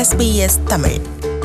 SBS Tamil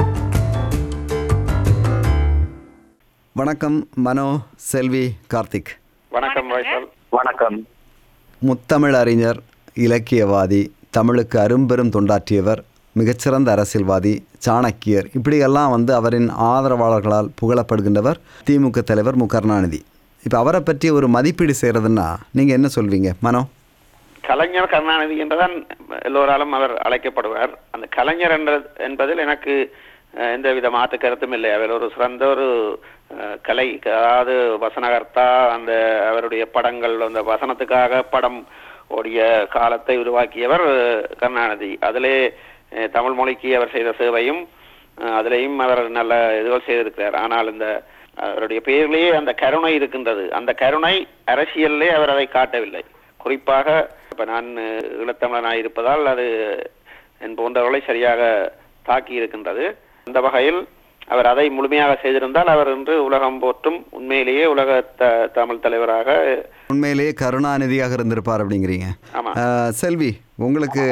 வணக்கம் மனோ செல்வி கார்த்திக் வணக்கம் வைசல் வணக்கம் முத்தமிழ் அறிஞர் இலக்கியவாதி தமிழுக்கு அரும்பெரும் தொண்டாற்றியவர் மிகச்சிறந்த அரசியல்வாதி சாணக்கியர் இப்படியெல்லாம் வந்து அவரின் ஆதரவாளர்களால் புகழப்படுகின்றவர் திமுக தலைவர் மு கருணாநிதி இப்போ அவரை பற்றி ஒரு மதிப்பீடு செய்கிறதுன்னா நீங்கள் என்ன சொல்வீங்க மனோ கலைஞர் கருணாநிதி என்றுதான் எல்லோராலும் அவர் அழைக்கப்படுவார் அந்த கலைஞர் என்ற என்பதில் எனக்கு அஹ், எந்தவித மாற்று கருத்தும் இல்லை அவர் ஒரு சிறந்த ஒரு அஹ், கலை அதாவது வசனகர்த்தா அந்த அவருடைய படங்கள் அந்த வசனத்துக்காக படம் ஓடிய காலத்தை உருவாக்கியவர் அஹ், கருணாநிதி அதிலே அஹ், தமிழ் மொழிக்கு அவர் செய்த சேவையும் அஹ், அதிலேயும் அவர் நல்ல இதுகள் செய்திருக்கிறார் ஆனால் இந்த அவருடைய பெயரிலேயே அந்த கருணை இருக்கின்றது அந்த கருணை அரசியலிலே அவர் அதை காட்டவில்லை குறிப்பாக இப்ப நான் அஹ், ஈழத்தமிழனாய் இருப்பதால் அது என் போன்றவர்களை சரியாக தாக்கி இருக்கின்றது அந்த வகையில் அவர் அதை முழுமையாக செய்திருந்தால் அவர் இன்று உலகம் போற்றும் உண்மையிலேயே உலக த தமிழ் தலைவராக உண்மையிலேயே கருணாநிதியாக இருந்திருப்பார் அப்படிங்கிறீங்க ஆமா அஹ், செல்வி உங்களுக்கு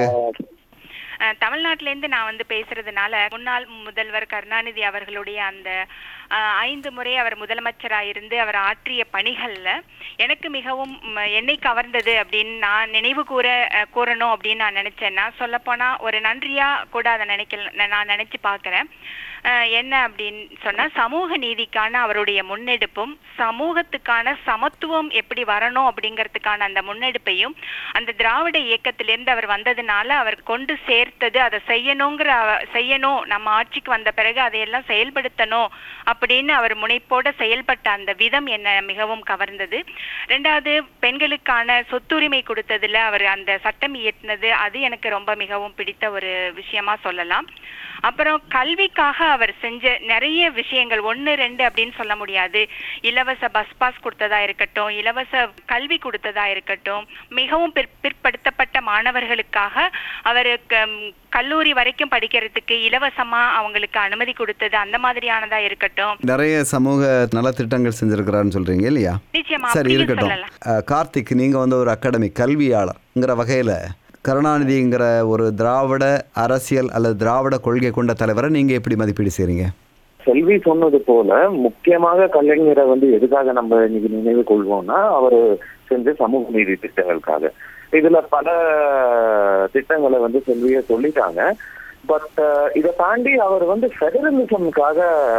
அஹ் தமிழ்நாட்டிலேருந்து நான் வந்து பேசுறதுனால முன்னாள் முதல்வர் கருணாநிதி அவர்களுடைய அந்த அஹ், ஐந்து முறை அவர் முதலமைச்சராக இருந்து அவர் ஆற்றிய பணிகள்ல எனக்கு மிகவும் ம், என்னை கவர்ந்தது அப்படின்னு நான் நினைவு கூற அஹ், கூறணும் அப்படின்னு நான் நினைச்சேன்னா சொல்லப்போனா ஒரு நன்றியா கூட அதை நினைக்கல நான் நினைச்சு பார்க்கிறேன் அஹ், என்ன அப்படின்னு சொன்னா சமூக நீதிக்கான அவருடைய முன்னெடுப்பும் சமூகத்துக்கான சமத்துவம் எப்படி வரணும் அப்படிங்கிறதுக்கான அந்த முன்னெடுப்பையும் அந்த திராவிட இயக்கத்திலிருந்து அவர் வந்ததுனால அவர் கொண்டு சேர்த்தது அதை செய்யணுங்கிற அவ- செய்யணும் நம்ம ஆட்சிக்கு வந்த பிறகு அதையெல்லாம் செயல்படுத்தணும் அப்படின்னு அவர் முனைப்போட செயல்பட்ட அந்த விதம் என்ன மிகவும் கவர்ந்தது ரெண்டாவது பெண்களுக்கான சொத்துரிமை கொடுத்ததுல அவர் அந்த சட்டம் இயற்றினது அது எனக்கு ரொம்ப மிகவும் பிடித்த ஒரு விஷயமா சொல்லலாம் அப்புறம் கல்விக்காக அவர் செஞ்ச நிறைய விஷயங்கள் ஒன்று ரெண்டு அப்படின்னு சொல்ல முடியாது இலவச பஸ் பாஸ் கொடுத்ததா இருக்கட்டும் இலவச கல்வி கொடுத்ததா இருக்கட்டும் மிகவும் பிற் பிற்படுத்தப்பட்ட மாணவர்களுக்காக அவருக்கு ம், கல்லூரி வரைக்கும் படிக்கிறதுக்கு இலவசமா அவங்களுக்கு அனுமதி கொடுத்தது அந்த மாதிரியானதா இருக்கட்டும் நிறைய சமூக நலத்திட்டங்கள் செஞ்சிருக்கிறாருன்னு சொல்கிறீங்க இல்லையா நிச்சயமா சரி அப்படியும் இருக்கட்டும் சொல்லலாம் அஹ், கார்த்திக் நீங்கள் வந்து ஒரு அகாடமிக் கல்வியாளர்ங்கிற வகையில் கருணாநிதிங்கிற ஒரு திராவிட அரசியல் அல்லது திராவிட கொள்கை கொண்ட தலைவரை நீங்கள் எப்படி மதிப்பீடு செய்கிறீங்க செல்வி சொன்னது போல முக்கியமாக கலைஞரை வந்து எதுக்காக நம்ம இன்னைக்கு நினைவு கொள்வோம்னா அவர் செஞ்ச சமூக நீதி திட்டங்களுக்காக இதுல பல திட்டங்களை வந்து செல்வியே சொல்லிட்டாங்க பட் இதை தாண்டி அவர் வந்து ஃபெடரலிசம்காக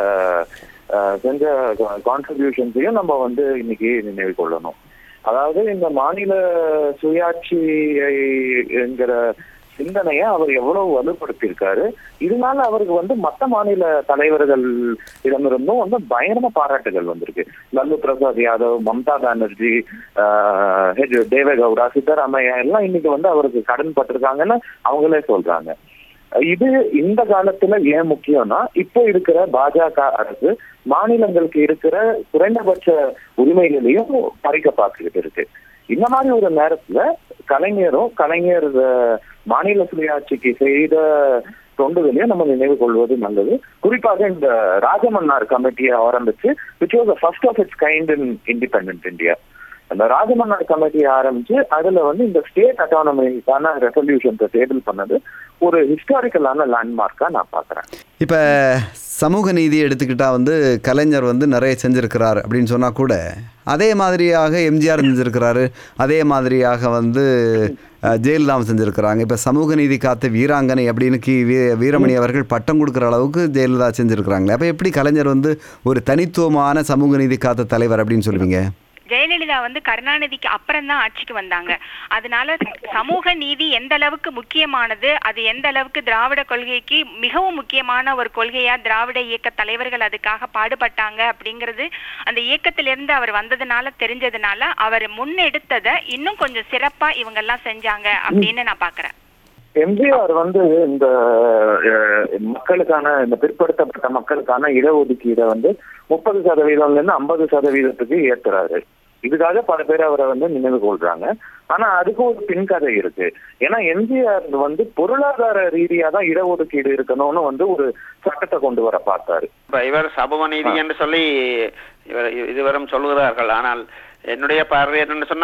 செஞ்ச கான்ட்ரிபியூஷன்ஸையும் நம்ம வந்து இன்னைக்கு நினைவு கொள்ளணும் அதாவது இந்த மாநில சுயாட்சியை என்கிற சிந்தனையை அவர் எவ்வளவு வலுப்படுத்தியிருக்காரு இதனால அவருக்கு வந்து மத்த மாநில தலைவர்கள் இடமிருந்தும் வந்து பயங்கரமா பாராட்டுகள் வந்திருக்கு லல்லு பிரசாத் யாதவ் மம்தா பானர்ஜி ஆஹ், ஹெச் தேவேகவுடா சித்தராமையா எல்லாம் இன்னைக்கு வந்து அவருக்கு கடன் பட்டிருக்காங்கன்னு அவங்களே சொல்றாங்க இது இந்த காலத்துல ஏன் முக்கியம்னா இப்போ இருக்கிற பாஜக அரசு மாநிலங்களுக்கு இருக்கிற குறைந்தபட்ச உரிமைகளையும் பறிக்க பார்த்துக்கிட்டு இருக்கு இந்த மாதிரி ஒரு நேரத்துல கலைஞரும் கலைஞர் அஹ், மாநில சுயாட்சிக்கு செய்த தொண்டுகளையும் நம்ம நினைவு கொள்வது நல்லது குறிப்பாக இந்த ராஜமன்னார் கமிட்டியை ஆரம்பிச்சு which was first of its kind in independent India அந்த ராஜமன்னார் கமிட்டியை ஆரம்பிச்சு அதுல வந்து இந்த ஸ்டேட் அட்டானமிக்கான ரெசல்யூஷன்ஸை டேபிள் பண்ணது ஒரு ஹிஸ்டாரிக்கலான லேண்ட்மார்க்கா நான் பாக்குறேன் இப்போ சமூக நீதி எடுத்துக்கிட்டால் வந்து கலைஞர் வந்து நிறைய செஞ்சுருக்கிறார் அப்படின்னு சொன்னால் கூட அதே மாதிரியாக எம்ஜிஆர் செஞ்சுருக்கிறாரு அதே மாதிரியாக வந்து அஹ், ஜெயலலிதாவும் செஞ்சுருக்கிறாங்க இப்போ சமூக நீதி காத்த வீராங்கனை அப்படின்னு கி வீ வீரமணி அவர்கள் பட்டம் கொடுக்குற அளவுக்கு ஜெயலலிதா செஞ்சுருக்கிறாங்களே அப்போ எப்படி கலைஞர் வந்து ஒரு தனித்துவமான சமூக நீதி காத்த தலைவர் அப்படின்னு சொல்லுவீங்க ஜெயலலிதா வந்து கருணாநிதிக்கு அப்புறம் தான் ஆட்சிக்கு வந்தாங்க அதனால சமூக நீதி எந்த அளவுக்கு முக்கியமானது அது எந்த அளவுக்கு திராவிட கொள்கைக்கு மிகவும் முக்கியமான ஒரு கொள்கையா திராவிட இயக்க தலைவர்கள் அதுக்காக பாடுபட்டாங்க அப்படிங்கிறது அந்த இயக்கத்திலிருந்து அவர் வந்ததுனால தெரிஞ்சதுனால அவர் முன்னெடுத்ததை இன்னும் கொஞ்சம் சிறப்பா இவங்க எல்லாம் செஞ்சாங்க அப்படின்னு நான் பாக்குறேன் எம்ஜிஆர் வந்து இந்த அஹ், மக்களுக்கான இந்த பிற்படுத்தப்பட்ட மக்களுக்கான இடஒதுக்கீடை வந்து முப்பது சதவீதம்ல இருந்து ஐம்பது சதவீதத்துக்கு ஏத்துறாரு இதுக்காக பல பேர் அவரை வந்து நினைவு கொள்றாங்க ஆனா அதுக்கு ஒரு பின்கதை இருக்கு ஏன்னா எம்ஜிஆர் வந்து பொருளாதார ரீதியா தான் இடஒதுக்கீடு இருக்கணும்னு வந்து ஒரு சட்டத்தை கொண்டு வர பார்த்தாரு இப்ப இவர் சமூக நீதி என்று சொல்லி இவர் இதுவரும் சொல்லுகிறார்கள் ஆனால் என்னுடைய பார்வை என்னன்னு சொன்னால்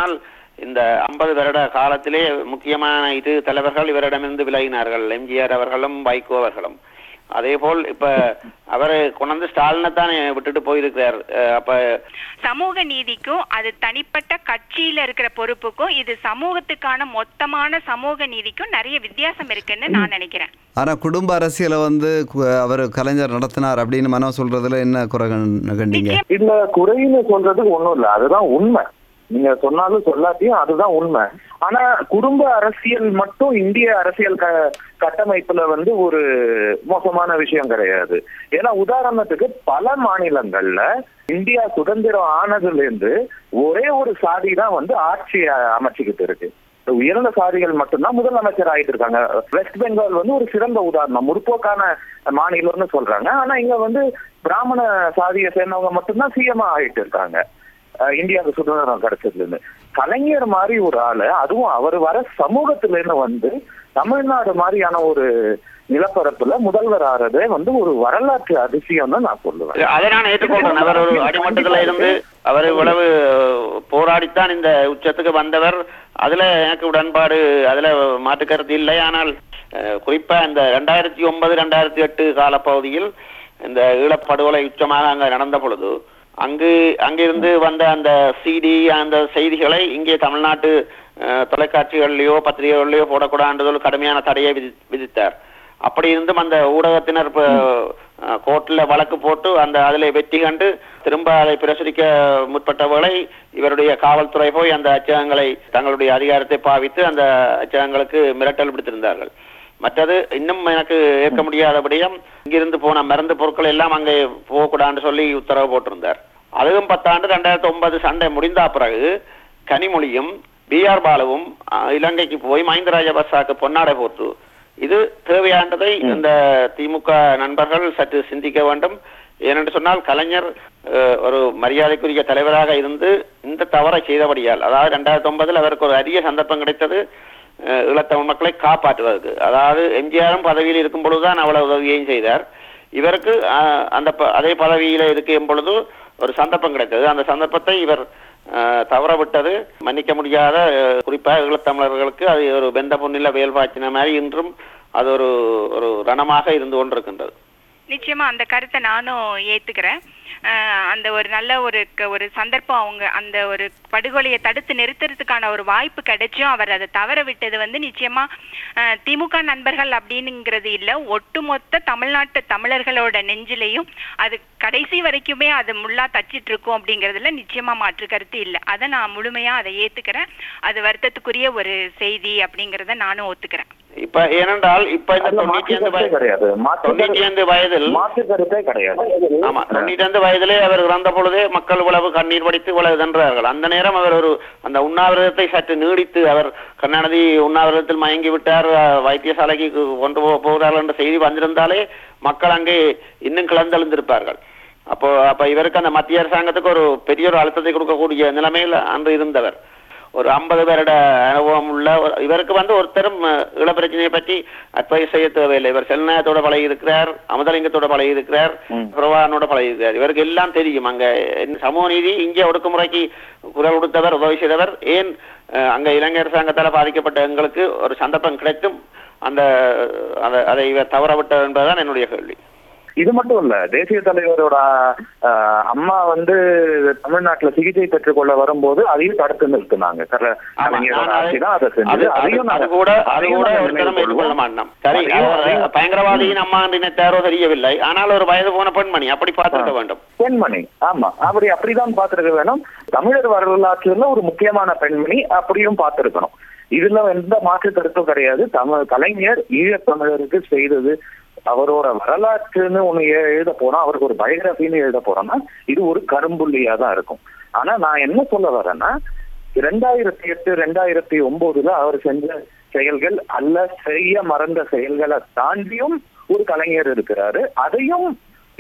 இந்த ஐம்பது வருட காலத்திலே முக்கியமான இது தலைவர்கள் இவரிடமிருந்து விலகினார்கள் எம்ஜிஆர் அவர்களும் வைகோ அவர்களும் அதே போல் இப்ப அவரு கொண்டாந்து ஸ்டாலினை தானே விட்டுட்டு போயிருக்கிறார் அஹ் அப்ப சமூக நீதிக்கும் அது தனிப்பட்ட கட்சியில இருக்கிற பொறுப்புக்கும் இது சமூகத்துக்கான மொத்தமான சமூக நீதிக்கும் நிறைய வித்தியாசம் இருக்குன்னு நான் நினைக்கிறேன் ஆனால் குடும்ப அரசியலை வந்து கு- அவர் கலைஞர் நடத்தினார் அப்படின்னு மனம் சொல்றதுல என்ன குறை கண்- கண்டீங்க இதுல குறைன்னு சொல்றதுக்கு ஒண்ணும் இல்ல அதுதான் உண்மை நீங்க சொன்னாலும் சொல்லாட்டியும் அதுதான் உண்மை ஆனா குடும்ப அரசியல் மட்டும் இந்திய அரசியல் க கட்டமைப்புல வந்து ஒரு மோசமான விஷயம் கிடையாது ஏன்னா உதாரணத்துக்கு பல மாநிலங்கள்ல இந்தியா சுதந்திரம் ஆனதுல இருந்து ஒரே ஒரு சாதி தான் வந்து ஆட்சி அ- அமைச்சுக்கிட்டு இருக்கு உயர்ந்த சாதிகள் மட்டும்தான் முதலமைச்சர் ஆயிட்டு இருக்காங்க வெஸ்ட் பெங்கால் வந்து ஒரு சிறந்த உதாரணம் முற்போக்கான மாநிலம்னு சொல்றாங்க ஆனா இங்க வந்து பிராமண சாதியை சேர்ந்தவங்க மட்டும்தான் சிஎம் ஆயிட்டு இருக்காங்க அஹ் இந்தியாவுக்கு சுதந்திரம் கிடைச்சதுல இருந்து கலைஞர் மாதிரி ஒரு ஆளு அதுவும் அவர் வர சமூகத்துல இருந்து வந்து தமிழ்நாடு மாதிரியான ஒரு நிலப்பரப்புல முதல்வர் ஆறதே வந்து ஒரு வரலாற்று அதிசயம் தான் நான் சொல்லுவேன் அதை நான் ஏற்றுக்கொள்றேன் அவர் ஒரு அடிமட்டத்துல இருந்து அவர் இவ்வளவு போராடித்தான் இந்த உச்சத்துக்கு வந்தவர் அதுல எனக்கு உடன்பாடு அதுல மாற்று கருத்து இல்லை ஆனால் அஹ், குறிப்பா இந்த ரெண்டாயிரத்தி ஒன்பது ரெண்டாயிரத்தி எட்டு காலப்பகுதியில் இந்த ஈழப்படுகொலை உச்சமாக அங்க நடந்த பொழுது அங்கு அங்கிருந்து வந்த அந்த சிடி அந்த செய்திகளை இங்கே தமிழ்நாட்டு அஹ், தொலைக்காட்சிகள்லயோ பத்திரிகைகள்லயோ போடக்கூடாதுன்றதில் கடுமையான தடையை விதி விதித்தார் அப்படி இருந்தும் அந்த ஊடகத்தினர் இப்ப, அஹ், கோர்ட்ல வழக்கு போட்டு அந்த அதிலே வெற்றி கண்டு திரும்ப அதை பிரசுரிக்க முற்பட்டவர்களை இவருடைய காவல்துறை போய் அந்த அச்சகங்களை தங்களுடைய அதிகாரத்தை பாவித்து அந்த அச்சகங்களுக்கு மிரட்டல் விடுத்திருந்தார்கள் மற்றது இன்னும் எனக்கு ஏற்க முடியாதபடியும் இங்கிருந்து போன மருந்து பொருட்கள் எல்லாம் அங்கே போகக்கூடாதுன்னு சொல்லி உத்தரவு போட்டிருந்தார் அதுவும் பத்தாண்டு ரெண்டாயிரத்தி ஒன்பது சண்டை முடிந்த பிறகு கனிமொழியும் பிஆர் பாலுவும் அஹ், இலங்கைக்கு போய் மஹிந்த ராஜபக்சாக்கு பொன்னாடை போட்டு இது தேவையானதை இந்த திமுக நண்பர்கள் சற்று சிந்திக்க வேண்டும் ஏனென்று சொன்னால் கலைஞர் அஹ், ஒரு மரியாதைக்குரிய தலைவராக இருந்து இந்த தவறை செய்தபடியால் அதாவது ரெண்டாயிரத்தி ஒன்பதில் அவருக்கு ஒரு அரிய சந்தர்ப்பம் கிடைத்தது அஹ், ஈழத்தமிழ் மக்களை காப்பாற்றுவதற்கு அதாவது எம்ஜிஆரும் பதவியில் இருக்கும் பொழுதுதான் அவ்வளவு உதவியையும் செய்தார் இவருக்கு அஹ், அந்த ப- அதே பதவியில இருக்கும் பொழுது ஒரு சந்தர்ப்பம் கிடைத்தது அந்த சந்தர்ப்பத்தை இவர் அஹ், தவற விட்டது மன்னிக்க முடியாத அஹ், குறிப்பாக ஈழத்தமிழர்களுக்கு அது ஒரு வெந்த பொன்னில வேல் பாய்ச்சின மாதிரி இன்றும் அது ஒரு ஒரு ரணமாக இருந்து கொண்டிருக்கின்றது நிச்சயமா அந்த கருத்தை நானும் ஏத்துக்கிறேன் அஹ் அந்த ஒரு நல்ல ஒரு க- ஒரு சந்தர்ப்பம் அவங்க அந்த ஒரு படுகொலையை தடுத்து நிறுத்துறதுக்கான ஒரு வாய்ப்பு கிடைச்சும் அவர் அதை தவற விட்டது வந்து நிச்சயமா அஹ், திமுக நண்பர்கள் அப்படின்னுங்கிறது இல்ல ஒட்டுமொத்த தமிழ்நாட்டு தமிழர்களோட நெஞ்சிலையும் அது கடைசி வரைக்குமே அது முள்ளா தச்சிட்டு இருக்கும் அப்படிங்கறதுல நிச்சயமா மாற்று கருத்து இல்ல அதை நான் முழுமையா அதை ஏத்துக்கிறேன் அது வருத்தத்துக்குரிய ஒரு செய்தி அப்படிங்கறத நானும் ஒத்துக்கிறேன் இப்ப ஏனென்றால் இப்ப இந்த அதுல தொண்ணூற்றி மாற்று ஐந்து கருத்தே வய- கிடையாது மாற்று தொண்ணூற்றி கரு- ஐந்து வயதில் மாற்று கருத்தே கிடையாது ஆமா தொண்ணூற்றி ஐந்து வயதிலே அவர் இறந்த பொழுதே மக்கள் உழவு கண்ணீர் வடித்து உழவு வென்றார்கள் அந்த நேரம் அவர் ஒரு அந்த உண்ணாவிரதத்தை சற்று நீடித்து அவர் கருணாநிதி உண்ணாவிரதத்தில் மயங்கி விட்டார் அஹ், வைத்தியசாலைக்கு கொண்டு போ- போகிறார்கள் என்ற செய்தி வந்திருந்தாலே மக்கள் அங்கே இன்னும் கிளந்தெழுந்திருப்பார்கள் அப்போ அப்ப இவருக்கு அந்த மத்திய அரசாங்கத்துக்கு ஒரு பெரிய ஒரு அழுத்தத்தை கொடுக்கக்கூடிய நிலைமையில் அன்று இருந்தவர் ஒரு ஐம்பது பேரோட அனுபவம் உள்ள ஒரு- இவருக்கு வந்து ஒருத்தரும் அஹ், ஈழப்பிரச்சனையை பற்றி அட்வைஸ் செய்ய தேவையில்லை இவர் செல்நாயத்தோட பழகி இருக்கிறார் அமுதலிங்கத்தோட பழகி இருக்கிறார் பிரபாகரனோட பழகி இருக்கிறார் இவருக்கு எல்லாம் தெரியும் அங்க என்ன சமூக நீதி இங்கே ஒடுக்குமுறைக்கு குரல் கொடுத்தவர் உதவி செய்தவர் ஏன் அஹ், அங்க இலங்கை அரசாங்கத்தால் பாதிக்கப்பட்ட எங்களுக்கு ஒரு சந்தர்ப்பம் கிடைத்தும் அந்த அந்த- அதை இவர் தவற விட்டார் என்பதுதான் என்னுடைய கேள்வி இது மட்டும் இல்ல தேசிய தலைவரோட ஆஹ், அம்மா வந்து தமிழ்நாட்டுல சிகிச்சை பெற்றுக்கொள்ள வரும்போது அதையும் தடுத்து நிறுத்தினாங்க கர- ஆமா, கலைஞரோட நான் ஆட்சி தான் அதை அது- செஞ்சது அது- அதையும் அது நாங்க- கூட அது அதையும் கூட நாங்க ஒரு தினம் நினைவு ஏற்றுக்கொள்ள கொள்வோம். மாட்டோம் சரி அதையும் அவர் அதையும் பயங்கரவாதியின் அம்மா என்று நினைத்தாரோ தெரியவில்லை ஆனால் ஒரு வயது போன பெண்மணி அப்படி பார்த்திருக்க வேண்டும் பெண்மணி ஆமா அப்படி அப்படிதான் பார்த்திருக்க வேணும் தமிழர் வரலாற்றுல ஒரு முக்கியமான பெண்மணி அப்படியும் பார்த்திருக்கணும் இதுல எந்த மாற்று கருத்தும் கிடையாது தமிழ் கலைஞர் ஈழத் தமிழருக்கு செய்தது அவரோட வரலாற்றுன்னு ஒண்ணு எ- எழுத போனா அவருக்கு ஒரு பயோகிராஃபின்னு எழுத போறோம்னா இது ஒரு கரும்புள்ளியா தான் இருக்கும் ஆனா நான் என்ன சொல்ல வரேன்னா ரெண்டாயிரத்தி எட்டு ரெண்டாயிரத்தி ஒன்பதுல அவர் செஞ்ச செயல்கள் அல்ல செய்ய மறந்த செயல்களை தாண்டியும் ஒரு கலைஞர் இருக்கிறாரு அதையும்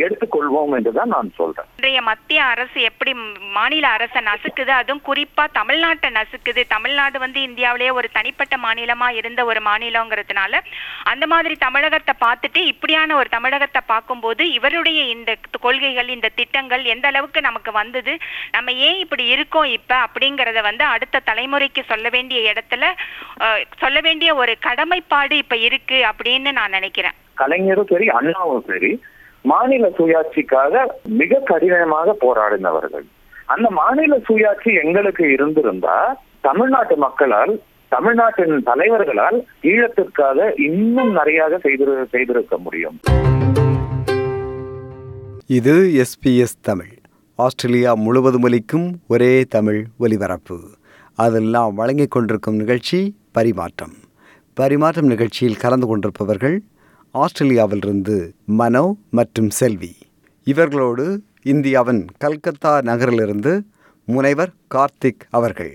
எடுத்துக்கொள்வோம் என்றுதான் நான் சொல்றேன் இன்றைய மத்திய அரசு எப்படி ம்- மாநில அரசை நசுக்குது அதுவும் குறிப்பா தமிழ்நாட்டை நசுக்குது தமிழ்நாடு வந்து இந்தியாவிலேயே ஒரு தனிப்பட்ட மாநிலமா இருந்த ஒரு மாநிலங்கிறதுனால அந்த மாதிரி தமிழகத்தை பார்த்துட்டு இப்படியான ஒரு தமிழகத்தை பார்க்கும்போது இவருடைய இந்த கொள்கைகள் இந்த திட்டங்கள் எந்த அளவுக்கு நமக்கு வந்தது நம்ம ஏன் இப்படி இருக்கோம் இப்ப அப்படிங்கறத வந்து அடுத்த தலைமுறைக்கு சொல்ல வேண்டிய இடத்துல அஹ், சொல்ல வேண்டிய ஒரு கடமைப்பாடு இப்ப இருக்கு அப்படின்னு நான் நினைக்கிறேன் கலைஞரும் சரி அண்ணாவும் சரி மாநில சுயாட்சிக்காக மிக கடினமாக போராடினவர்கள் அந்த மாநில சுயாட்சி எங்களுக்கு இருந்திருந்தா தமிழ்நாட்டு மக்களால் தமிழ்நாட்டின் தலைவர்களால் ஈழத்திற்காக இன்னும் நிறைய செய்திரு செய்திருக்க முடியும் இது எஸ்பிஎஸ் தமிழ் ஆஸ்திரேலியா முழுவதும் ஒலிக்கும் ஒரே தமிழ் ஒலிபரப்பு அதெல்லாம் வழங்கிக் கொண்டிருக்கும் நிகழ்ச்சி பரிமாற்றம் பரிமாற்றம் நிகழ்ச்சியில் கலந்து கொண்டிருப்பவர்கள் ஆஸ்திரேலியாவிலிருந்து மனோ மற்றும் செல்வி இவர்களோடு இந்தியாவின் கல்கத்தா நகரிலிருந்து முனைவர் கார்த்திக் அவர்கள்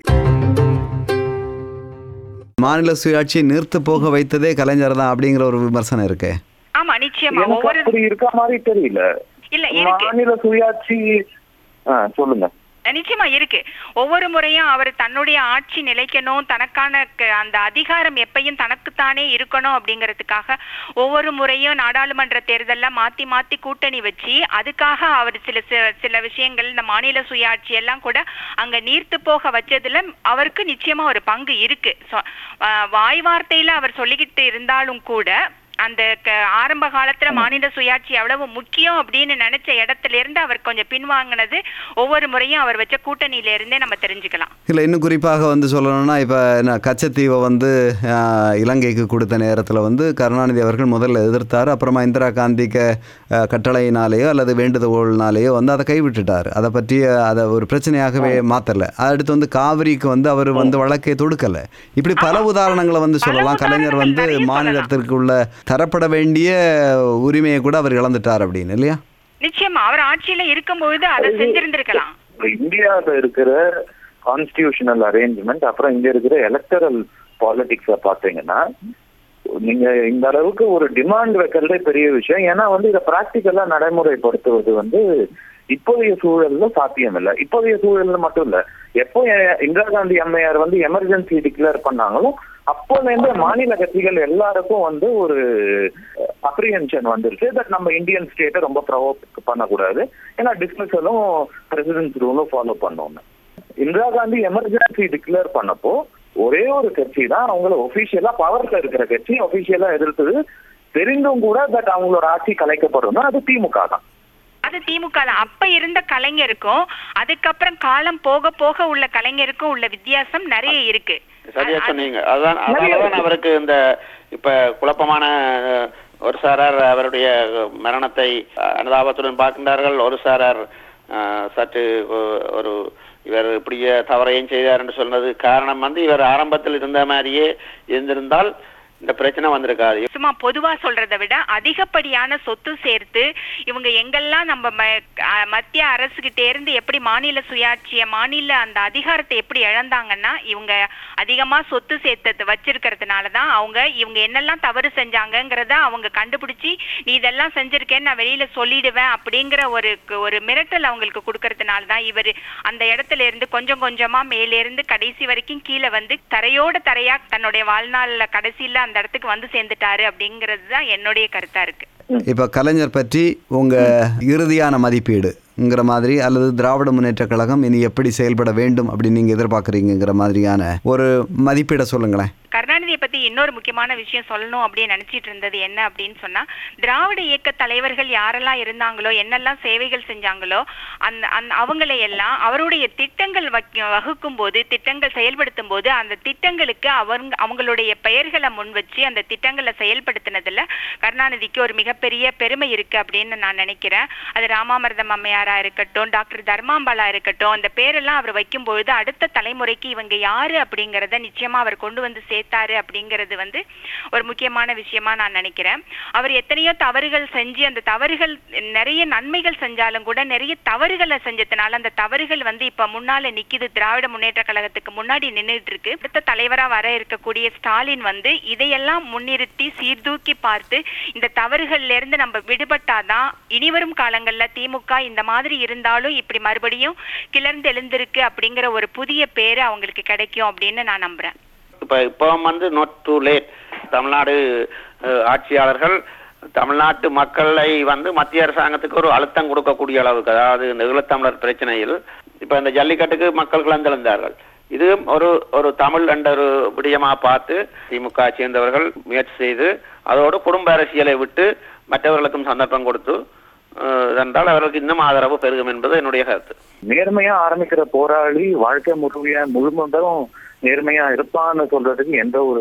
மாநில சுயாட்சியை நிறுத்து போக வைத்ததே கலைஞர் தான் அப்படிங்கிற ஒரு விமர்சனம் இருக்கு ஆமா நிச்சயமா எனக்கு ஒவ்வொரு அப்படி இருக்க மாதிரி தெரியல இல்ல இருக்கு மாநில சுயாட்சி ஆ, சொல்லுங்க நிச்சயமா இருக்கு ஒவ்வொரு முறையும் அவர் தன்னுடைய ஆட்சி நிலைக்கணும் தனக்கான க- அந்த அதிகாரம் எப்பயும் தனக்குத்தானே இருக்கணும் அப்படிங்கிறதுக்காக ஒவ்வொரு முறையும் நாடாளுமன்ற தேர்தல்ல மாத்தி மாத்தி கூட்டணி வச்சு அதுக்காக அவர் சில சி- சில விஷயங்கள் இந்த மாநில சுயாட்சி எல்லாம் கூட அங்க நீர்த்து போக வச்சதுல அவருக்கு நிச்சயமா ஒரு பங்கு இருக்கு So, ஆஹ் வாய் வார்த்தையில அவர் சொல்லிக்கிட்டு இருந்தாலும் கூட அந்த க- ஆரம்ப காலத்துல மாநில சுயாட்சி எவ்வளவு முக்கியம் அப்படின்னு நினைச்ச இடத்துல இருந்து அவர் கொஞ்சம் பின்வாங்கினது ஒவ்வொரு முறையும் அவர் வச்ச கூட்டணியில இருந்தே நம்ம தெரிஞ்சுக்கலாம் இல்லை இன்னும் குறிப்பாக வந்து சொல்லணும்னா இப்போ என்ன கச்சத்தீவை வந்து ஆஹ், இலங்கைக்கு கொடுத்த நேரத்தில் வந்து கருணாநிதி அவர்கள் முதல்ல எதிர்த்தார் அப்புறமா இந்திரா காந்திக்கு ஆஹ், கட்டளையினாலேயோ அல்லது வேண்டுகோள்னாலேயோ வந்து அதை கைவிட்டுட்டார் அதை பற்றி அதை ஒரு பிரச்சனையாகவே மாற்றலை அடுத்து வந்து காவிரிக்கு வந்து அவர் வந்து வழக்கை தொடுக்கலை இப்படி பல உதாரணங்களை வந்து பல சொல்லலாம் கலைஞர் வந்து உதாரணங்கள் நிறைய மாநிலத்திற்கு உள்ள தரப்பட வேண்டிய உரிமையை கூட அவர் இழந்துட்டார் அப்படின்னு இல்லையா நிச்சயமா அவர் ஆட்சியில இருக்கும்பொழுது அதை செஞ்சிருந்திருக்கலாம் இப்ப இந்தியாவுல இருக்கிற கான்ஸ்டிடியூஷனல் அரேஞ்ச்மெண்ட் அப்புறம் இங்க இருக்கிற எலக்டரல் பாலிடிக்ஸ பாத்தீங்கன்னா நீங்க இந்த அளவுக்கு ஒரு டிமாண்ட் வைக்கிறதே பெரிய விஷயம் ஏன்னா வந்து இதை பிராக்டிக்கலா நடைமுறைப்படுத்துவது வந்து இப்போதைய சூழல்ல சாத்தியம் இல்ல இப்போதைய சூழல்ல மட்டும் இல்ல எப்போ எ- இந்திரா காந்தி அம்மையார் வந்து எமர்ஜென்சி டிக்ளேர் பண்ணாங்களோ அப்போல இருந்து மாநில கட்சிகள் எல்லாருக்கும் வந்து ஒரு அப்ரிஹென்ஷன் வந்துருச்சு தட் நம்ம இந்தியன் ஸ்டேட்டை ரொம்ப ப்ரொவோக் பண்ணக்கூடாது ஏன்னா டிஸ்மிஸலும் பிரசிடென்ட் ரூலும் ஃபாலோ பண்ணோம்னு இந்திரா காந்தி எமர்ஜென்சி டிக்ளேர் பண்ணப்போ ஒரே ஒரு கட்சி தான் அவங்கள ஒபிஷியலா பவர்ல இருக்கிற கட்சி ஒபிஷியலா எதிர்த்தது தெரிந்தும் கூட பட் அவங்களோட ஆட்சி கலைக்கப்படும் அது திமுக தான் அது திமுக ல அப்ப இருந்த கலைஞருக்கும் அதுக்கப்புறம் காலம் போக போக உள்ள கலைஞருக்கும் உள்ள வித்தியாசம் நிறைய இருக்கு சரியா சொன்னீங்க அதான் அதனாலதான் அவருக்கு இந்த இப்ப குழப்பமான அஹ், ஒரு சாரார் அவருடைய மரணத்தை அஹ், அனுதாபத்துடன் பார்க்கின்றார்கள் ஒரு சாரார் அஹ், சற்று ஒ- ஒரு இவர் இப்படியே தவறையும் செய்தார் என்று சொன்னது காரணம் வந்து இவர் ஆரம்பத்தில் இருந்த மாதிரியே இருந்திருந்தால் இந்த பிரச்சனை வந்திருக்காது சும்மா பொதுவா சொல்றதை விட அதிகப்படியான சொத்து சேர்த்து இவங்க எங்கெல்லாம் நம்ம ம- அஹ் மத்திய அரசுகிட்ட இருந்து எப்படி மாநில சுயாட்சிய மாநில அந்த அதிகாரத்தை எப்படி இழந்தாங்கன்னா இவங்க அதிகமா சொத்து சேர்த்து வச்சிருக்கிறதுனால தான் அவங்க இவங்க என்னெல்லாம் தவறு செஞ்சாங்கங்கிறத அவங்க கண்டுபிடிச்சி நீ இதெல்லாம் செஞ்சிருக்கேன்னு நான் வெளியில சொல்லிடுவேன் அப்படிங்கிற ஒரு ஒரு மிரட்டல் அவங்களுக்கு கொடுக்கறதுனால தான் இவர் அந்த இடத்துல இருந்து கொஞ்சம் கொஞ்சமா மேல இருந்து கடைசி வரைக்கும் கீழே வந்து தரையோட தரையா தன்னுடைய வாழ்நாள்ல கடைசியில அந்த இடத்துக்கு வந்து சேர்ந்துட்டாரு அப்படிங்கிறது தான் என்னுடைய கருத்தா இருக்கு இப்போ கலைஞர் பற்றி உங்கள் இறுதியான மதிப்பீடுங்கிற மாதிரி அல்லது திராவிட முன்னேற்றக் கழகம் இனி எப்படி செயல்பட வேண்டும் அப்படின்னு நீங்கள் எதிர்பார்க்குறீங்கிற மாதிரியான ஒரு மதிப்பீடை சொல்லுங்களேன் கருணாநிதியை பத்தி இன்னொரு முக்கியமான விஷயம் சொல்லணும் அப்படின்னு நினைச்சிட்டு இருந்தது என்ன அப்படின்னு சொன்னா திராவிட இயக்க தலைவர்கள் யாரெல்லாம் இருந்தாங்களோ என்னெல்லாம் சேவைகள் செஞ்சாங்களோ அந்த அந்த அவங்களை எல்லாம் அவருடைய திட்டங்கள் வைக்க- வகுக்கும் போது திட்டங்கள் செயல்படுத்தும் போது அந்த திட்டங்களுக்கு அவங்க அவங்களுடைய பெயர்களை முன் வச்சு அந்த திட்டங்களை செயல்படுத்தினதுல கருணாநிதிக்கு ஒரு மிகப்பெரிய பெருமை இருக்கு அப்படின்னு நான் நினைக்கிறேன் அது ராமாமிர்தம் அம்மையாரா இருக்கட்டும் டாக்டர் தர்மாம்பாலா இருக்கட்டும் அந்த பேரெல்லாம் அவர் வைக்கும் பொழுது அடுத்த தலைமுறைக்கு இவங்க யாரு அப்படிங்கறத நிச்சயமா அவர் கொண்டு வந்து சேர்த்தாரு அப்படிங்கிறது வந்து ஒரு முக்கியமான விஷயமா நான் நினைக்கிறேன் அவர் எத்தனையோ தவறுகள் செஞ்சு அந்த தவறுகள் நிறைய நன்மைகள் செஞ்சாலும் கூட நிறைய தவறுகளை செஞ்சதுனால அந்த தவறுகள் வந்து இப்ப முன்னால நிக்குது திராவிட முன்னேற்ற கழகத்துக்கு முன்னாடி நின்றுட்டு இருக்கு அடுத்த தலைவரா வர இருக்கக்கூடிய ஸ்டாலின் வந்து இதையெல்லாம் முன்னிறுத்தி சீர்தூக்கி பார்த்து இந்த தவறுகள்ல இருந்து நம்ம விடுபட்டாதான் இனிவரும் காலங்கள்ல திமுக இந்த மாதிரி இருந்தாலும் இப்படி மறுபடியும் கிளர்ந்து எழுந்திருக்கு அப்படிங்கிற ஒரு புதிய பேரு அவங்களுக்கு கிடைக்கும் அப்படின்னு நான் நம்புறேன் இப்ப இப்போ வந்து நாட் டூ லேட் தமிழ்நாடு அஹ், ஆட்சியாளர்கள் தமிழ்நாட்டு மக்களை வந்து மத்திய அரசாங்கத்துக்கு ஒரு அழுத்தம் கொடுக்கக்கூடிய அளவுக்கு அதாவது இந்த ஈழத்தமிழர் பிரச்சனையில் இப்ப இந்த ஜல்லிக்கட்டுக்கு மக்கள் கிளந்தெழுந்தார்கள் இது ஒரு ஒரு தமிழ் என்ற ஒரு விடயமா பார்த்து திமுக சேர்ந்தவர்கள் முயற்சி செய்து அதோடு குடும்ப அரசியலை விட்டு மற்றவர்களுக்கும் சந்தர்ப்பம் கொடுத்து அஹ், என்றால் அவர்களுக்கு இன்னும் ஆதரவு பெருகும் என்பது என்னுடைய கருத்து நேர்மையா ஆரம்பிக்கிற போராளி வாழ்க்கை முழுமையா முழுமதும் நேர்மையா இருப்பான்னு சொல்றதுக்கு எந்த ஒரு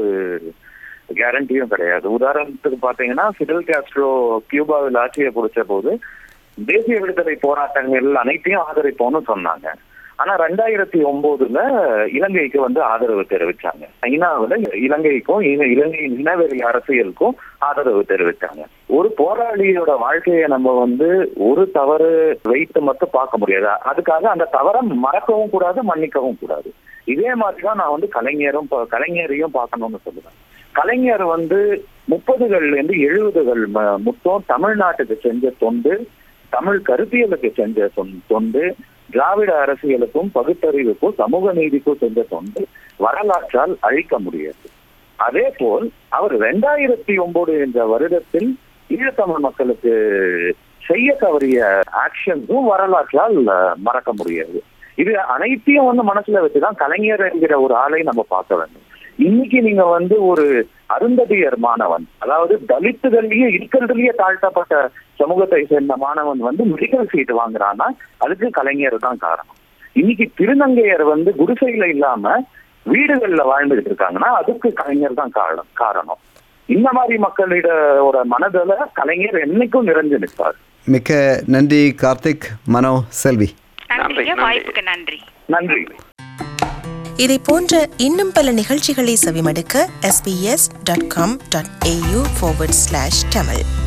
கேரண்டியும் கிடையாது உதாரணத்துக்கு பாத்தீங்கன்னா ஃபிடல் காஸ்ட்ரோ கியூபாவில் ஆட்சியை பிடிச்ச போது தேசிய விடுதலை போராட்டங்கள் அனைத்தையும் ஆதரிப்போம்னு சொன்னாங்க ஆனா ரெண்டாயிரத்தி ஒன்பதுல இலங்கைக்கு வந்து ஆதரவு தெரிவிச்சாங்க ஐநாவுல இலங்கைக்கும் இல- இலங்கையின் இனவெறி அரசியலுக்கும் ஆதரவு தெரிவிச்சாங்க ஒரு போராளியோட வாழ்க்கையை நம்ம வந்து ஒரு தவறு வைத்து மட்டும் பார்க்க முடியாது அதுக்காக அந்த தவறை மறக்கவும் கூடாது மன்னிக்கவும் கூடாது இதே மாதிரிதான் நான் வந்து கலைஞரும் பா- கலைஞரையும் பார்க்கணும்னு சொல்லுவேன் கலைஞர் வந்து முப்பதுகள்ல இருந்து எழுபதுகள் ம- மொத்தம் தமிழ்நாட்டுக்கு செஞ்ச தொண்டு தமிழ் கருத்தியலுக்கு செஞ்ச தொன்- தொண்டு திராவிட அரசியலுக்கும் பகுத்தறிவுக்கும் சமூக நீதிக்கும் செஞ்ச தொண்டு வரலாற்றால் அழிக்க முடியாது அதே போல் அவர் ரெண்டாயிரத்தி ஒன்பது என்ற வருடத்தில் ஈழத்தமிழ் மக்களுக்கு செய்ய தவறிய ஆக்ஷன்ஸும் வரலாற்றால் அஹ், மறக்க முடியாது இது அனைத்தையும் வந்து மனசுல வச்சுதான் கலைஞர் என்கிற ஒரு ஆளை நம்ம பார்க்க வேண்டும் இன்னைக்கு நீங்க வந்து ஒரு அருந்ததியர் மாணவன் அதாவது தலித்துகள்லயே இருக்கிறதுலயே தாழ்த்தப்பட்ட சமூகத்தை சேர்ந்த மாணவன் வந்து மெடிக்கல் சீட் வாங்குறான்னா அதுக்கு கலைஞர் தான் காரணம் இன்னைக்கு திருநங்கையர் வந்து குடிசையில இல்லாம வீடுகள்ல வாழ்ந்துகிட்டு இருக்காங்கன்னா அதுக்கு கலைஞர் தான் காரணம் காரணம் இந்த மாதிரி மக்களிடோட மனதில கலைஞர் என்னைக்கும் நிறைஞ்சு நிற்பார் மிக்க நன்றி கார்த்திக் மனோ செல்வி நன்றிங்க நன்றி. வாய்ப்புக்கு நன்றி நன்றி இதை போன்ற இன்னும் பல நிகழ்ச்சிகளை செவிமடுக்க sbs.com.au forward slash tamil